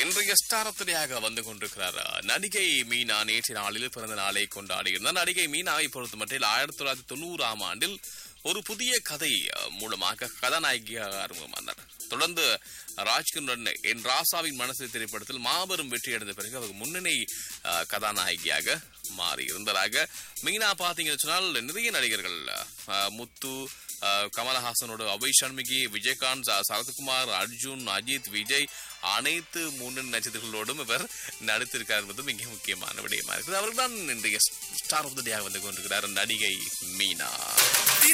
இன்றைய ஸ்டாரத்திலேயாக வந்து கொண்டிருக்கிறார் நடிகை மீனா நேற்று நாளில் பிறந்த நாளை கொண்டாடியிருந்தார் நடிகை மீனாவை பொறுத்த மட்டில் ஆயிரத்தி தொள்ளாயிரத்தி தொண்ணூறாம் ஆண்டில் ஒரு புதிய கதை அஹ், மூலமாக கதாநாயகியாக அறிமுகமானார் தொடர்ந்து ராஜ்குமரன் என் ராசாவின் மனசு திரைப்படத்தில் மாபெரும் வெற்றி அடைந்த பிறகு அவர் முன்னணி அஹ், கதாநாயகியாக மாறி இருந்ததாக மீனா பார்த்தீங்கன்னு சொன்னால் நிறைய நடிகர்கள் அஹ், முத்து அஹ், கமலஹாசனோட அபய் சண்முகி விஜயகாந்த் ச- சரத்குமார் அர்ஜுன் அஜித் விஜய் அனைத்து முன்னணி நட்சத்திரங்களோடும் இவர் நடித்திருக்கார் என்பதும் மிக முக்கியமான விடயமா இருக்குது அவர்தான் இன்றைய ஸ்டார் ஆஃப் த டேயாக வந்து கொண்டிருக்கிறார் நடிகை மீனா